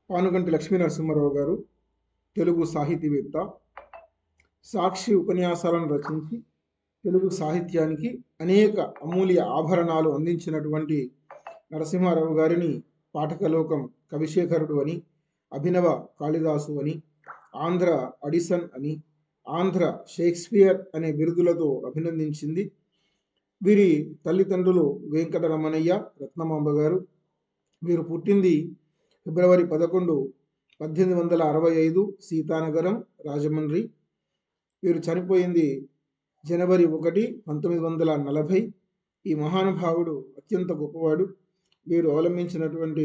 పానుగంటి లక్ష్మీ నరసింహారావు గారు తెలుగు సాహితీవేత్త సాక్షి ఉపన్యాసాలను రచించి తెలుగు సాహిత్యానికి అనేక అమూల్య ఆభరణాలు అందించినటువంటి నరసింహారావు గారిని పాఠకలోకం కవిశేఖరుడు అని అభినవ కాళిదాసు అని ఆంధ్ర అడిసన్ అని ఆంధ్ర షేక్స్పియర్ అనే బిరుదులతో అభినందించింది వీరి తల్లిదండ్రులు వెంకటరమణయ్య రత్నమాంబ గారు వీరు పుట్టింది ఫిబ్రవరి పదకొండు పద్దెనిమిది వందల అరవై ఐదు సీతానగరం రాజమండ్రి వీరు చనిపోయింది జనవరి ఒకటి పంతొమ్మిది వందల నలభై ఈ మహానుభావుడు అత్యంత గొప్పవాడు వీరు అవలంబించినటువంటి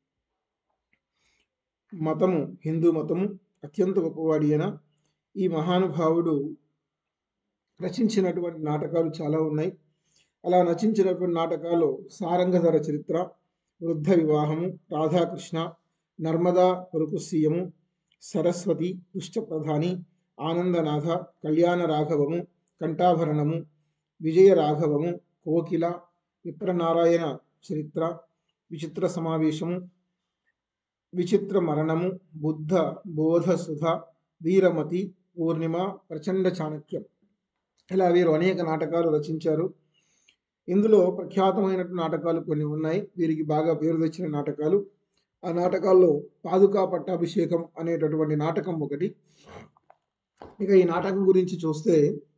మతము హిందూ మతము అత్యంత గొప్పవాడి అయిన ఈ మహానుభావుడు రచించినటువంటి నాటకాలు చాలా ఉన్నాయి అలా రచించినటువంటి నాటకాలు సారంగధర చరిత్ర వృద్ధ వివాహము రాధాకృష్ణ నర్మదా పొరుకుసీయము సరస్వతి దుష్టప్రధాని ఆనందనాథ కళ్యాణ రాఘవము కంఠాభరణము విజయ రాఘవము కోకిల విప్రనారాయణ చరిత్ర విచిత్ర సమావేశము విచిత్ర మరణము బుద్ధ బోధ సుధ వీరమతి పూర్ణిమ ప్రచండ చాణక్యం ఇలా వీరు అనేక నాటకాలు రచించారు ఇందులో ప్రఖ్యాతమైన నాటకాలు కొన్ని ఉన్నాయి వీరికి బాగా పేరు తెచ్చిన నాటకాలు ఆ నాటకాల్లో పాదుకా పట్టాభిషేకం అనేటటువంటి నాటకం ఒకటి ఇక ఈ నాటకం గురించి చూస్తే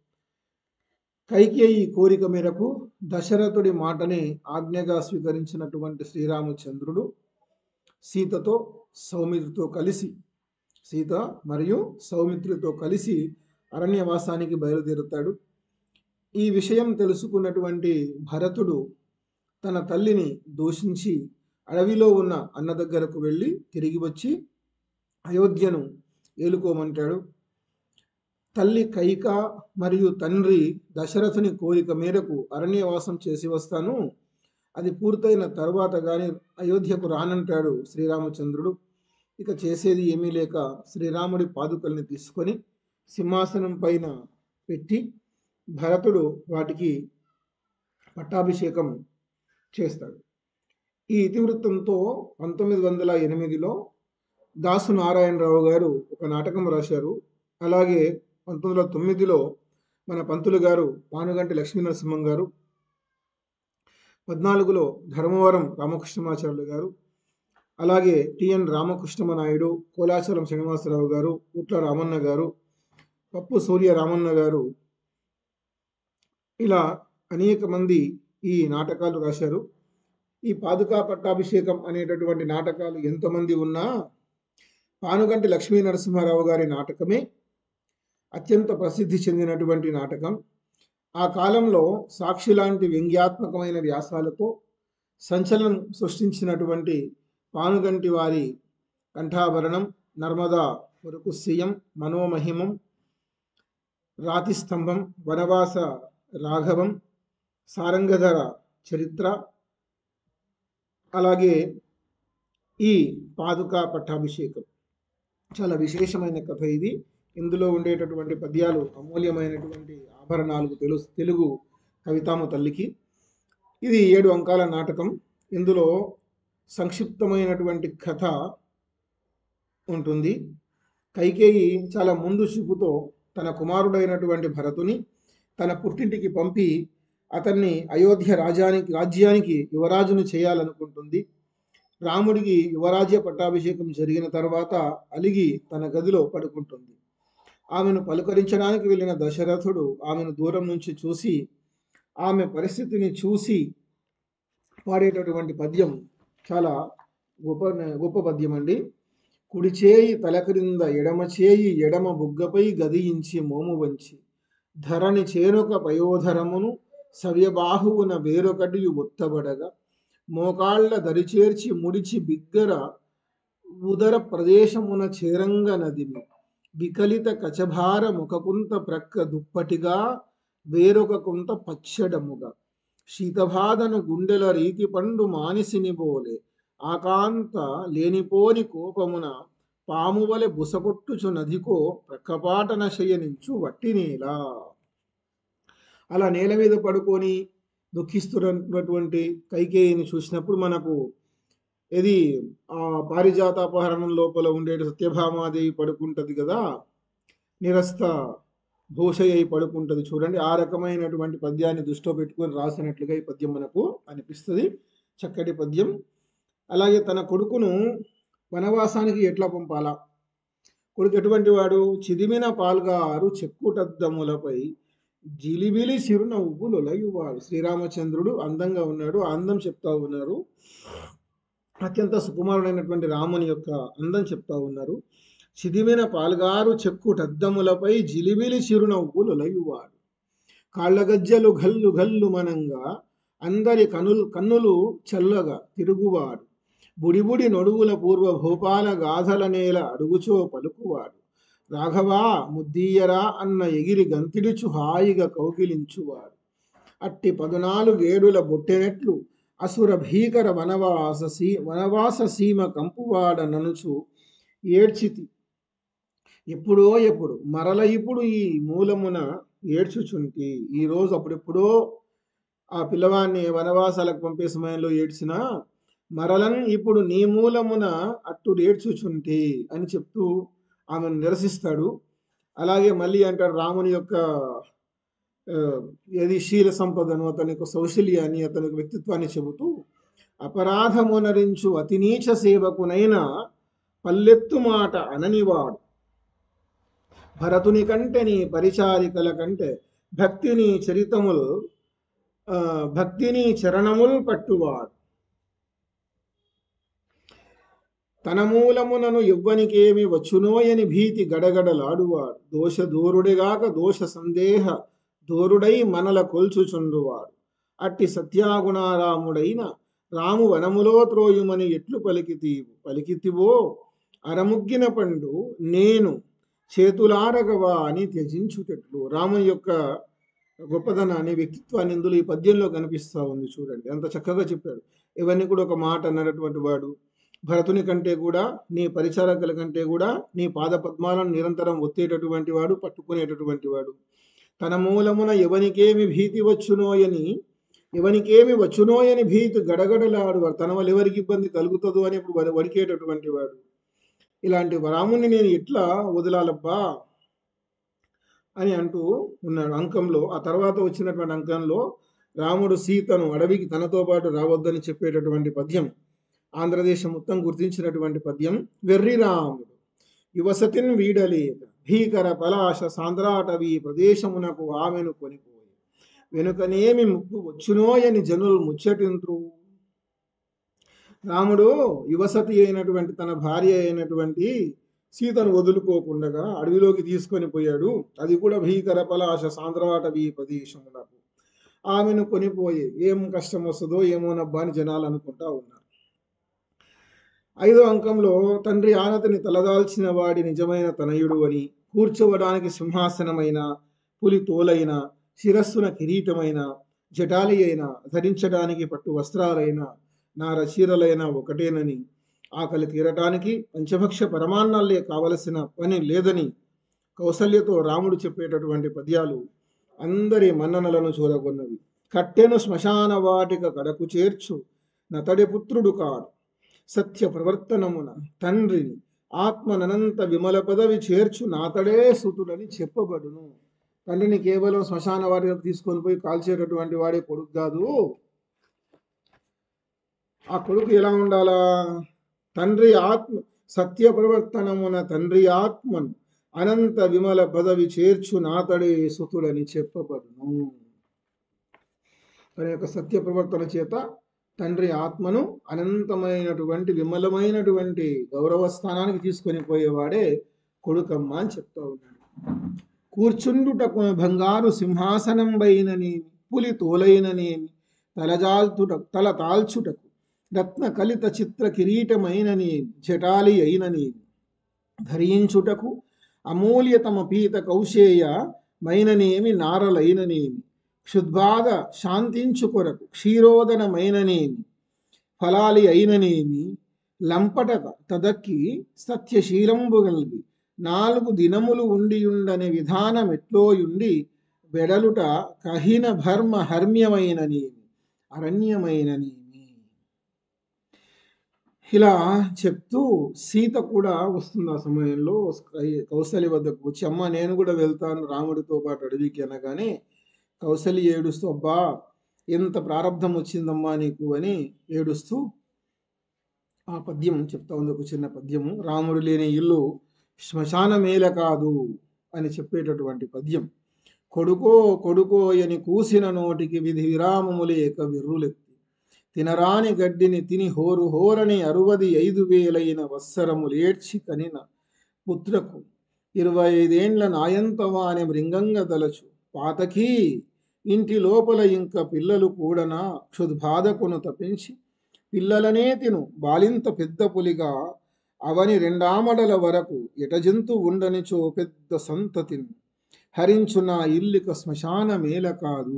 కైకేయి కోరిక మేరకు దశరథుడి మాటని ఆజ్ఞగా స్వీకరించినటువంటి శ్రీరామచంద్రుడు సీతతో సౌమిత్రితో కలిసి సీత మరియు సౌమిత్రితో కలిసి అరణ్యవాసానికి బయలుదేరుతాడు ఈ విషయం తెలుసుకున్నటువంటి భరతుడు తన తల్లిని దూషించి అడవిలో ఉన్న అన్న దగ్గరకు వెళ్ళి తిరిగి వచ్చి అయోధ్యను ఏలుకోమంటాడు తల్లి కైక మరియు తండ్రి దశరథుని కోరిక మేరకు అరణ్యవాసం చేసి వస్తాను అది పూర్తయిన తర్వాత కానీ అయోధ్యకు రానంటాడు శ్రీరామచంద్రుడు ఇక చేసేది ఏమీ లేక శ్రీరాముడి పాదుకల్ని తీసుకొని సింహాసనం పైన పెట్టి భరతుడు వాటికి పట్టాభిషేకం చేస్తాడు ఈ ఇతివృత్తంతో పంతొమ్మిది వందల ఎనిమిదిలో దాసు నారాయణరావు గారు ఒక నాటకం రాశారు అలాగే పంతొమ్మిది వందల తొమ్మిదిలో మన పంతులు గారు పానుగంటి లక్ష్మీ నరసింహం గారు పద్నాలుగులో ధర్మవరం రామకృష్ణమాచార్యులు గారు అలాగే టిఎన్ రామకృష్ణమ నాయుడు కోలాచలం శ్రీనివాసరావు గారు ఉట్ల రామన్న గారు పప్పు సూర్య రామన్న గారు ఇలా అనేక మంది ఈ నాటకాలు రాశారు ఈ పాదుకా పట్టాభిషేకం అనేటటువంటి నాటకాలు ఎంతమంది ఉన్నా పానుగంటి లక్ష్మీ నరసింహారావు గారి నాటకమే అత్యంత ప్రసిద్ధి చెందినటువంటి నాటకం ఆ కాలంలో సాక్షి లాంటి వ్యంగ్యాత్మకమైన వ్యాసాలతో సంచలనం సృష్టించినటువంటి పానుగంటి వారి కంఠాభరణం నర్మదా వరకు సీయం మనోమహిమం రాతి స్తంభం వనవాస రాఘవం సారంగధర చరిత్ర అలాగే ఈ పాదుకా పట్టాభిషేకం చాలా విశేషమైన కథ ఇది ఇందులో ఉండేటటువంటి పద్యాలు అమూల్యమైనటువంటి ఆభరణాలు తెలు తెలుగు కవితాము తల్లికి ఇది ఏడు అంకాల నాటకం ఇందులో సంక్షిప్తమైనటువంటి కథ ఉంటుంది కైకేయి చాలా ముందు చూపుతో తన కుమారుడైనటువంటి భరతుని తన పుట్టింటికి పంపి అతన్ని అయోధ్య రాజానికి రాజ్యానికి యువరాజును చేయాలనుకుంటుంది రాముడికి యువరాజ్య పట్టాభిషేకం జరిగిన తర్వాత అలిగి తన గదిలో పడుకుంటుంది ఆమెను పలుకరించడానికి వెళ్ళిన దశరథుడు ఆమెను దూరం నుంచి చూసి ఆమె పరిస్థితిని చూసి పాడేటటువంటి పద్యం చాలా గొప్ప గొప్ప పద్యం అండి కుడి చేయి తల క్రింద ఎడమ చేయి ఎడమ బుగ్గపై గదియించి మోము వంచి ధరణి చేనుక పయోధరమును సవ్యబాహువున వేరొకటి ఒత్తబడగా మోకాళ్ల దరిచేర్చి ముడిచి బిగ్గర ఉదర ప్రదేశమున చేరంగ నదిని వికలిత కచభార ముఖకుంత ప్రక్క దుప్పటిగా వేరొక కొంత పచ్చడముగా శీతబాధను గుండెల రీతి పండు మానిసిని బోలే ఆకాంత లేనిపోని కోపమున పామువలె బుసకొట్టుచు నదికో ప్రక్కపాటన శయనించు వట్టినేలా అలా నేల మీద పడుకొని దుఃఖిస్తున్నటువంటి కైకేయిని చూసినప్పుడు మనకు ఇది ఆ పారిజాతాపహరణం లోపల ఉండే సత్యభామాదేవి పడుకుంటది కదా నిరస్త భూషయ్య అయి పడుకుంటది చూడండి ఆ రకమైనటువంటి పద్యాన్ని దృష్టిలో పెట్టుకొని రాసినట్లుగా ఈ పద్యం మనకు అనిపిస్తుంది చక్కటి పద్యం అలాగే తన కొడుకును వనవాసానికి ఎట్లా పంపాలా కొడుకు ఎటువంటి వాడు చిదిమిన పాల్గారు చెక్కుటద్దములపై జిలిబిలి చిరునవ్వు లొలయువాడు శ్రీరామచంద్రుడు అందంగా ఉన్నాడు ఆ అందం చెప్తా ఉన్నారు అత్యంత సుకుమారుడైనటువంటి రాముని యొక్క అందం చెప్తా ఉన్నారు చిదిమిన పాల్గారు చెక్కుటద్దములపై జిలిబిలి చిరునవ్వు లొలయువాడు కాళ్ళగజ్జలు గల్లు గల్లు మనంగా అందరి కనులు కన్నులు చల్లగా తిరుగువాడు బుడిబుడి నొడుగుల పూర్వ భూపాల గాథల నేల అడుగుచో పలుకువాడు రాఘవా ముద్దీయరా అన్న ఎగిరి గంతిడుచు హాయిగా కౌగిలించువాడు అట్టి పదునాలుగేడుల బొట్టెనెట్లు అసుర భీకర వనవాస సీ వనవాస సీమ కంపువాడ ననుచు ఏడ్చితి ఎప్పుడో ఎప్పుడు మరల ఇప్పుడు ఈ మూలమున ఏడ్చుచుంటి ఈ రోజు అప్పుడెప్పుడో ఆ పిల్లవాడిని వనవాసాలకు పంపే సమయంలో ఏడ్చినా మరలను ఇప్పుడు నీ మూలమున అట్టు ఏడ్చుచుంటి అని చెప్తూ ఆమెను నిరసిస్తాడు అలాగే మళ్ళీ అంటాడు రాముని యొక్క ఆ, ఏది శీల సంపదను అతని యొక్క సౌశల్యాన్ని అతని యొక్క వ్యక్తిత్వాన్ని చెబుతూ అపరాధమునరించు అతి నీచ సేవకునైన పల్లెత్తు మాట అననివాడు భరతుని కంటే నీ పరిచారికల కంటే భక్తిని చరితములు ఆ, భక్తిని చరణములు పట్టువాడు తన మూలమునను ఎవ్వనికేమి వచ్చునోయని భీతి గడగడలాడువాడు దోష దూరుడిగాక దోష సందేహ దూరుడై మనల కొల్చుచుండువాడు అట్టి సత్యాగుణారాముడైన రాము వనములో త్రోయుమని ఎట్లు పలికితీవు పలికితివో అరముగ్గిన పండు నేను చేతులారగవా అని త్యజించుటట్లు రాముని యొక్క గొప్పదనాన్ని వ్యక్తిత్వాన్ని ఇందులో ఈ పద్యంలో కనిపిస్తా ఉంది చూడండి అంత చక్కగా చెప్పాడు ఇవన్నీ కూడా ఒక మాట అన్నటువంటి వాడు భరతుని కంటే కూడా నీ పరిచారకుల కంటే కూడా నీ పాద పద్మాలను నిరంతరం ఒత్తేటటువంటి వాడు పట్టుకునేటటువంటి వాడు తన మూలమున ఎవనికేమి భీతి వచ్చునోయని ఎవనికేమి వచ్చునోయని భీతి గడగడలాడు వాడు తన వల్ల ఎవరికి ఇబ్బంది కలుగుతుందో అని ఇప్పుడు వరి- వరికేటటువంటి వాడు ఇలాంటి రాముని నేను ఎట్లా వదలాలబ్బా అని అంటూ ఉన్నాడు అంకంలో ఆ తర్వాత వచ్చినటువంటి అంకంలో రాముడు సీతను అడవికి తనతో పాటు రావద్దని చెప్పేటటువంటి పద్యం ఆంధ్రదేశం మొత్తం గుర్తించినటువంటి పద్యం వెర్రి రాముడు యువసతిన్ వీడలేక భీకర పలాశ సాంద్రాటవి ప్రదేశమునకు ఆమెను కొనిపోయి వెనుకనేమి ముప్పు వచ్చునోయని జనులు ముచ్చటింత్రు రాముడు యువసతి అయినటువంటి తన భార్య అయినటువంటి సీతను వదులుకోకుండా అడవిలోకి తీసుకొని పోయాడు అది కూడా భీకర పలాశ సాంద్రాటవి ప్రదేశమునకు ఆమెను కొనిపోయి ఏం కష్టం వస్తుందో ఏమోనబ్బా అని జనాలు అనుకుంటా ఉన్నారు ఐదో అంకంలో తండ్రి ఆనతిని తలదాల్చిన వాడి నిజమైన తనయుడు అని కూర్చోవడానికి సింహాసనమైన పులి తోలైన శిరస్సున కిరీటమైన జటాలి అయిన ధరించడానికి పట్టు వస్త్రాలైన నార చీరలైన ఒకటేనని ఆకలి తీరటానికి పంచభక్ష పరమాన్నాలే కావలసిన పని లేదని కౌసల్యతో రాముడు చెప్పేటటువంటి పద్యాలు అందరి మన్ననలను చూరగొన్నవి కట్టెను శ్మశాన వాటిక కడకు చేర్చు నతడి పుత్రుడు కాడు సత్య ప్రవర్తనమున తండ్రిని ఆత్మనంత విమల పదవి చేర్చు నాతడే సుతుడని చెప్పబడును తండ్రిని కేవలం శ్మశాన వాటికి తీసుకొని పోయి కాల్చేటటువంటి వాడే కొడుకు కాదు ఆ కొడుకు ఎలా ఉండాలా తండ్రి ఆత్మ సత్య ప్రవర్తనమున తండ్రి ఆత్మను అనంత విమల పదవి చేర్చు నాతడే సుతుడని చెప్పబడును తన యొక్క సత్య ప్రవర్తన చేత తండ్రి ఆత్మను అనంతమైనటువంటి విమలమైనటువంటి గౌరవ స్థానానికి తీసుకొని పోయేవాడే కొడుకమ్మ అని చెప్తా ఉన్నాడు కూర్చుండుటకు బంగారు సింహాసనం పైననేమి పులి తోలైననేమి తలజాల్చుట తల తాల్చుటకు రత్న కలిత చిత్ర కిరీటమైననేమి జటాలి అయిననేమి ధరించుటకు అమూల్యతమ పీత కౌశేయ మైననేమి నారలైననేమి క్షుద్బాధ శాంతించు కొరకు క్షీరోదనమైననేమి ఫలాలి అయిననేమి లంపటక తదక్కి సత్యశీలంబు గల్గి నాలుగు దినములు ఉండియుండని విధానం ఎట్లోయుండి వెడలుట కహిన భర్మ హర్మ్యమైననేమి అరణ్యమైననేమి ఇలా చెప్తూ సీత కూడా వస్తుంది ఆ సమయంలో కై- కౌసల్య వద్దకు వచ్చి అమ్మ నేను కూడా వెళ్తాను రాముడితో పాటు అడవికి అనగానే కౌసల్య ఏడుస్తూ అబ్బా ఎంత ప్రారంధం వచ్చిందమ్మా నీకు అని ఏడుస్తూ ఆ పద్యం చెప్తా ఉంది ఒక చిన్న పద్యము రాముడు లేని ఇల్లు శ్మశానమేల కాదు అని చెప్పేటటువంటి పద్యం కొడుకో కొడుకో అని కూసిన నోటికి విధి విరామము లేక విర్రులెత్తి తినరాని గడ్డిని తిని హోరు హోరని అరువది ఐదు వేలైన వత్సరములేడ్చి కనిన పుత్రకు ఇరవై ఐదేండ్ల నాయంతవాని మృంగంగ దలచు పాతకీ ఇంటి లోపల ఇంక పిల్లలు కూడనా క్షుద్బాధకును తప్పించి పిల్లలనే తిను బాలింత పెద్ద పులిగా అవని రెండామడల వరకు ఎటజంతు ఉండనిచో పెద్ద సంతతిని హరించు నా ఇల్లిక శ్మశాన మేల కాదు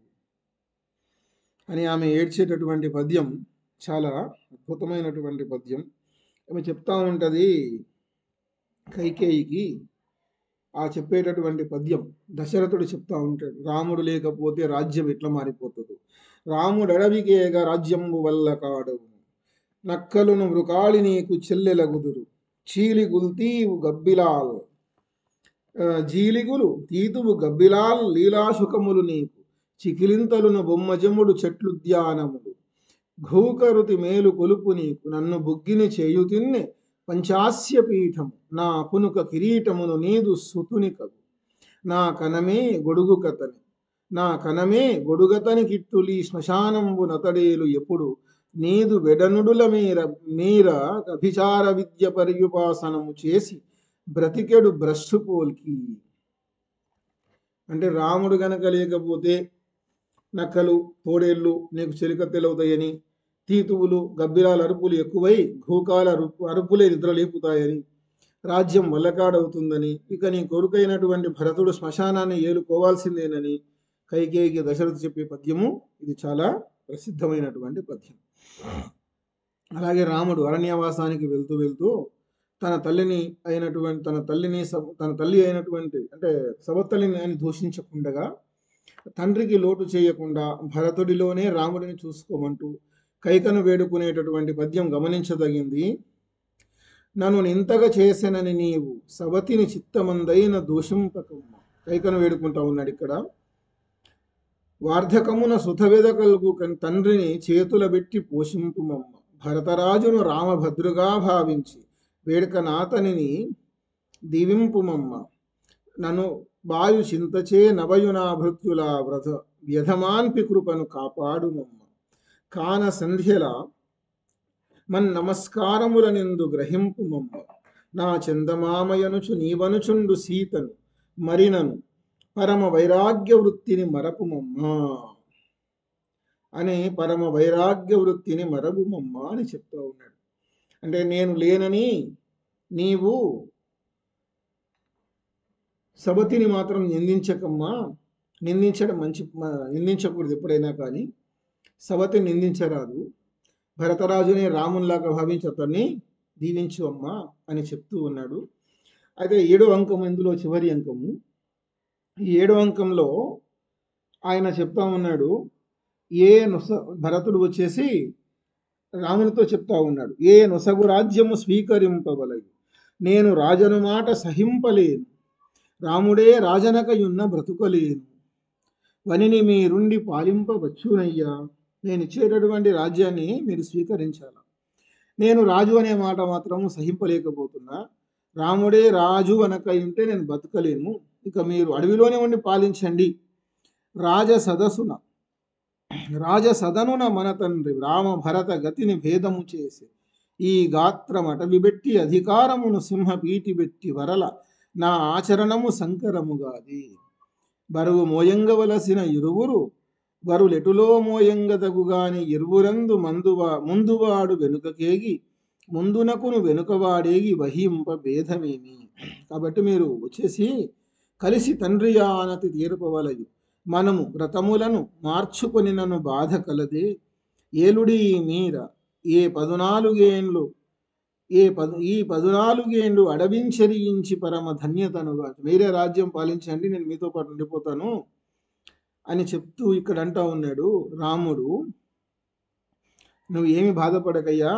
అని ఆమె ఏడ్చేటటువంటి పద్యం చాలా అద్భుతమైనటువంటి పద్యం ఆమె చెప్తా ఉంటది కైకేయికి ఆ చెప్పేటటువంటి పద్యం దశరథుడు చెప్తా ఉంటాడు రాముడు లేకపోతే రాజ్యం ఎట్లా మారిపోతుంది రాముడు అడవికేగ రాజ్యము వల్ల కాడు నక్కలును మృకాళి నీకు చెల్లెలగుదురు చీలి గుల్తీవు గబ్బిలాల్ ఆ, జీలిగులు తీతువు గబ్బిలాల్ లీలాశుకములు నీకు చికిలింతలును బొమ్మజముడు చెట్లుద్యానములు ఘూకరుతి మేలు కొలుపు నీకు నన్ను బుగ్గిని చేయు తిన్నె పంచాస్య పీఠము నా పునుక కిరీటమును నీదు సుతుని కగు నా కనమే గొడుగు కతని నా కనమే గొడుగతని కిట్టులి శ్మశానంబు నతడేలు ఎప్పుడు నీదు వెడనుడుల మీర మీర అభిచార విద్య పర్యుపాసనము చేసి బ్రతికెడు భ్రష్టు పోల్కి అంటే రాముడు గనక లేకపోతే నక్కలు తోడేళ్ళు నీకు చెలికత్తెలవుతాయని తీతువులు గబ్బిలాల అరుపులు ఎక్కువై ఘూకాల అరుపు అరుపులే నిద్రలేపుతాయని రాజ్యం వల్లకాడవుతుందని ఇక నీ కొడుకైనటువంటి భరతుడు శ్మశానాన్ని ఏలుకోవాల్సిందేనని కైకేయికి దశరథ చెప్పే పద్యము ఇది చాలా ప్రసిద్ధమైనటువంటి పద్యం అలాగే రాముడు అరణ్యవాసానికి వెళ్తూ వెళ్తూ తన తల్లిని అయినటువంటి తన తల్లిని సబ- తన తల్లి అయినటువంటి అంటే సవత్తల్లిని ఆయన దూషించకుండగా తండ్రికి లోటు చేయకుండా భరతుడిలోనే రాముడిని చూసుకోమంటూ కైకను వేడుకునేటటువంటి పద్యం గమనించదగింది నన్ను ఇంతగా చేసెనని నీవు సవతిని చిత్తమందైన దూషింపకమ్మ కైకను వేడుకుంటా ఉన్నాడు ఇక్కడ వార్ధకమున సుధవెద కలుగు కన్- తండ్రిని చేతుల పెట్టి పోషింపుమమ్మ భరతరాజును రామభద్రుగా భావించి వేడుక నాతనిని దీవింపుమమ్మ నన్ను వాయు చింతచే నవయునా భృత్యుల వ్రత వ్యధమాన్పి కృపను కాపాడుమమ్మ కాన సంధ్యల మన్ నమస్కారములనెందు గ్రహింపుమమ్మ నా చందమామయనుచు నీవనుచుండు సీతను మరినను పరమ వైరాగ్య వృత్తిని మరపుమమ్మ అని పరమ వైరాగ్య వృత్తిని మరపుమమ్మ అని చెప్తా ఉన్నాడు అంటే నేను లేనని నీవు సబతిని మాత్రం నిందించకమ్మా నిందించడం మంచి మ- నిందించకూడదు ఎప్పుడైనా కానీ సబతి నిందించరాదు భరతరాజుని రాముల్లాగా భావించి అతన్ని దీవించు అమ్మా అని చెప్తూ ఉన్నాడు అయితే ఏడో అంకం ఇందులో చివరి అంకము ఈ ఏడో అంకంలో ఆయన చెప్తా ఉన్నాడు ఏ నొస భరతుడు వచ్చేసి రామునితో చెప్తా ఉన్నాడు ఏ నొసగు రాజ్యము స్వీకరింపవలయు నేను రాజను మాట సహింపలేను రాముడే రాజనకయున్న బ్రతుకలేను వనిని మీరుండి పాలింపవచ్చునయ్యా నేను ఇచ్చేటటువంటి రాజ్యాన్ని మీరు స్వీకరించాల నేను రాజు అనే మాట మాత్రం సహింపలేకపోతున్నా రాముడే రాజు అనక ఉంటే నేను బతకలేను ఇక మీరు అడవిలోనే ఉండి పాలించండి రాజ సదసున రాజ సదనున మన తండ్రి రామ భరత గతిని భేదము చేసి ఈ గాత్రం అటవిబెట్టి అధికారమును సింహ పీటిబెట్టి వరల నా ఆచరణము సంకరముగాది బరువు మోయంగవలసిన ఇరువురు బరులెటులో మోయంగదగుగాని ఇరువురందు మందువా ముందువాడు వెనుకకేగి ముందునకును వెనుకవాడేగి వహింప భేదమేమి కాబట్టి మీరు వచ్చేసి కలిసి తండ్రి ఆనతి తీర్పవలయు మనము వ్రతములను మార్చుకొని నన్ను బాధ కలదే ఏలుడి మీర ఏ పదునాలుగేండ్లు ఏ పదు ఈ పదునాలుగేండ్లు అడవించరించి పరమ ధన్యతనుగా మీరే రాజ్యం పాలించండి నేను మీతో పాటు ఉండిపోతాను అని చెప్తూ ఇక్కడ అంటా ఉన్నాడు రాముడు నువ్వు ఏమి బాధపడకయ్యా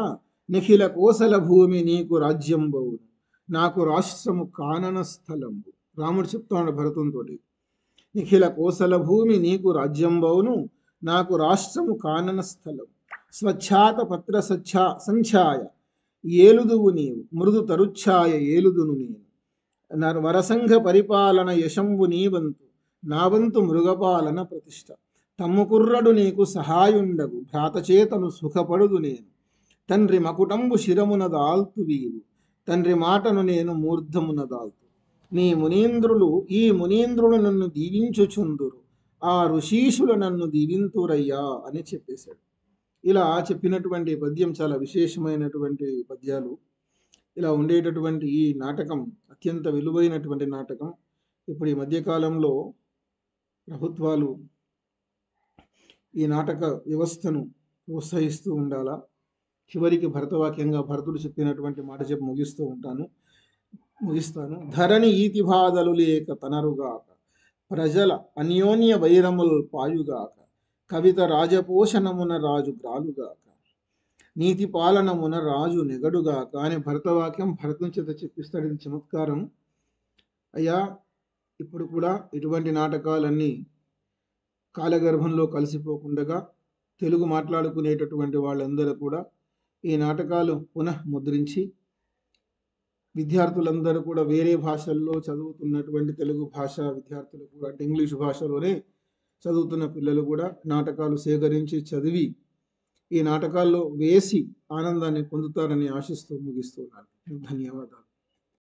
నిఖిల కోసల భూమి నీకు రాజ్యంబవును నాకు రాష్ట్రము కానన స్థలంబు రాముడు చెప్తాడు భరతంతో నిఖిల కోసల భూమి నీకు రాజ్యంబవును నాకు రాష్ట్రము కానన స్థలం స్వచ్ఛాత పత్ర సచ్ఛా సంఛాయ ఏలుదువు నీవు మృదు తరుఛాయ ఏలుదును నేను నర వరసంఘ పరిపాలన యశంబు నీవంతు నావంతు మృగపాలన ప్రతిష్ట తమ్ముకుర్రడు నీకు సహాయుండగు భ్రాతచేతను సుఖపడుదు నేను తండ్రి మకుటంబు శిరమున దాల్తు వీవు తండ్రి మాటను నేను మూర్ధమున దాల్తు నీ మునీంద్రులు ఈ మునీంద్రులు నన్ను దీవించుచుందురు ఆ ఋషీషులు నన్ను దీవింతురయ్యా అని చెప్పేశాడు ఇలా చెప్పినటువంటి పద్యం చాలా విశేషమైనటువంటి పద్యాలు ఇలా ఉండేటటువంటి ఈ నాటకం అత్యంత విలువైనటువంటి నాటకం ఇప్పుడు ఈ మధ్యకాలంలో ప్రభుత్వాలు ఈ నాటక వ్యవస్థను ప్రోత్సహిస్తూ ఉండాలా చివరికి భరతవాక్యంగా భరతుడు చెప్పినటువంటి మాట చెప్పి ముగిస్తూ ఉంటాను ముగిస్తాను ధరణి ఈతి బాధలు లేక తనరుగాక ప్రజల అన్యోన్య వైరముల్ పాయుగాక కవిత రాజపోషణమున రాజు గ్రాలుగాక నీతి పాలనమున రాజు నెగడుగాక అని భరతవాక్యం భరతం చేత చెప్పిస్తాడు ఇది చమత్కారం అయ్యా ఇప్పుడు కూడా ఇటువంటి నాటకాలన్నీ కాలగర్భంలో కలిసిపోకుండగా తెలుగు మాట్లాడుకునేటటువంటి వాళ్ళందరూ కూడా ఈ నాటకాలు పునః ముద్రించి విద్యార్థులందరూ కూడా వేరే భాషల్లో చదువుతున్నటువంటి తెలుగు భాష విద్యార్థులు కూడా అంటే ఇంగ్లీష్ భాషలోనే చదువుతున్న పిల్లలు కూడా నాటకాలు సేకరించి చదివి ఈ నాటకాల్లో వేసి ఆనందాన్ని పొందుతారని ఆశిస్తూ ముగిస్తున్నాను ధన్యవాదాలు